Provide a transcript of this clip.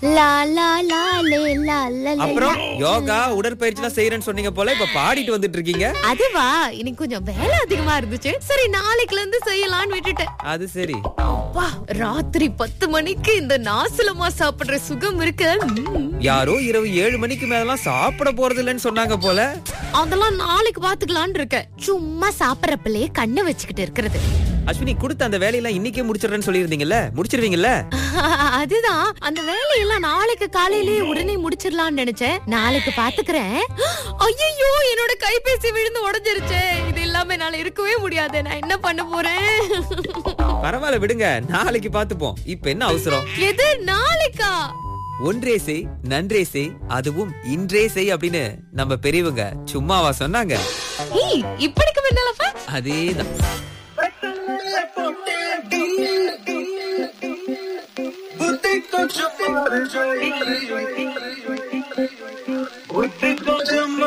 லா லா லா லே லா லா லே, அப்புறம் லா. யோகா உடற்பயிற்சி எல்லாம் செய்யறேன்னு சொன்னீங்க போல இப்ப பாடிட்டு வந்துட்டு இருக்கீங்க அதுவா இன்னைக்கு கொஞ்சம் வேலை அதிகமா இருந்துச்சு சரி நாளைக்குல இருந்து செய்யலாம்னு விட்டுட்டேன் அது சரி அப்பா ராத்திரி பத்து மணிக்கு இந்த நாசலமா சாப்பிடுற சுகம் இருக்கு ம். யாரோ இரவு ஏழு மணிக்கு மேலாம் சாப்பிட போறது இல்லைன்னு சொன்னாங்க போல அதெல்லாம் நாளைக்கு பாத்துக்கலாம்னு இருக்கேன் சும்மா சாப்பிடறப்பலே கண்ணை வச்சுக்கிட்டு இருக்கிறது அஸ்வினி கொடுத்த அந்த வேலையெல்லாம் இன்னைக்கே முடிச்சிடுறேன்னு சொல்லியிருந்தீங்கல்ல முடிச்சிருவீங்கல்ல அதுதான் அந்த வேலையெல்லாம் நாளைக்கு காலையிலேயே உடனே முடிச்சிடலாம்னு நினைச்சேன் நாளைக்கு பாத்துக்கிறேன் ஐயோ என்னோட கைபேசி விழுந்து உடைஞ்சிருச்சே இது இல்லாம என்னால இருக்கவே முடியாது நான் என்ன பண்ண போறேன் பரவாயில்ல விடுங்க நாளைக்கு பாத்துப்போம் இப்ப என்ன அவசரம் எது நாளைக்கா ஒன்றே செய் நன்றே செய் அதுவும் இன்றே செய் அப்படின்னு நம்ம பெரியவங்க சும்மாவா சொன்னாங்க ஏய் இப்படிக்கு முன்னாலப்பா அதேதான் Buti ko chupar jai, buti ko